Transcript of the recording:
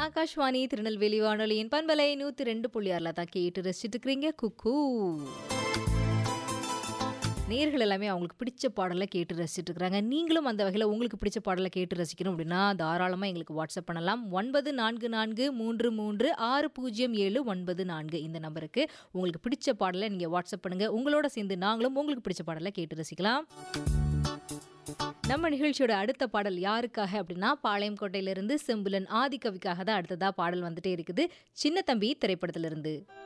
ஆகாஷ்வாணி திருநெல்வேலி வானொலியின் பண்பலை நூற்றி ரெண்டு புள்ளி ஆறில் தான் கேட்டு ரசிச்சுட்டு இருக்கிறீங்க குக்கூ நேர்கள் எல்லாமே அவங்களுக்கு பிடிச்ச பாடலை கேட்டு ரசிச்சுட்டு இருக்கிறாங்க நீங்களும் அந்த வகையில் உங்களுக்கு பிடிச்ச பாடலை கேட்டு ரசிக்கணும் அப்படின்னா தாராளமாக எங்களுக்கு வாட்ஸ்அப் பண்ணலாம் ஒன்பது நான்கு நான்கு மூன்று மூன்று ஆறு பூஜ்ஜியம் ஏழு ஒன்பது நான்கு இந்த நம்பருக்கு உங்களுக்கு பிடிச்ச பாடலை நீங்கள் வாட்ஸ்அப் பண்ணுங்கள் உங்களோட சேர்ந்து நாங்களும் உங்களுக்கு பிடிச்ச பாடலை கேட்டு ரசிக்கலாம் நம்ம நிகழ்ச்சியோட அடுத்த பாடல் யாருக்காக அப்படின்னா பாளையங்கோட்டையிலிருந்து செம்புலன் ஆதிக்கவிக்காக தான் அடுத்ததா பாடல் வந்துட்டே இருக்குது சின்ன தம்பி திரைப்படத்திலிருந்து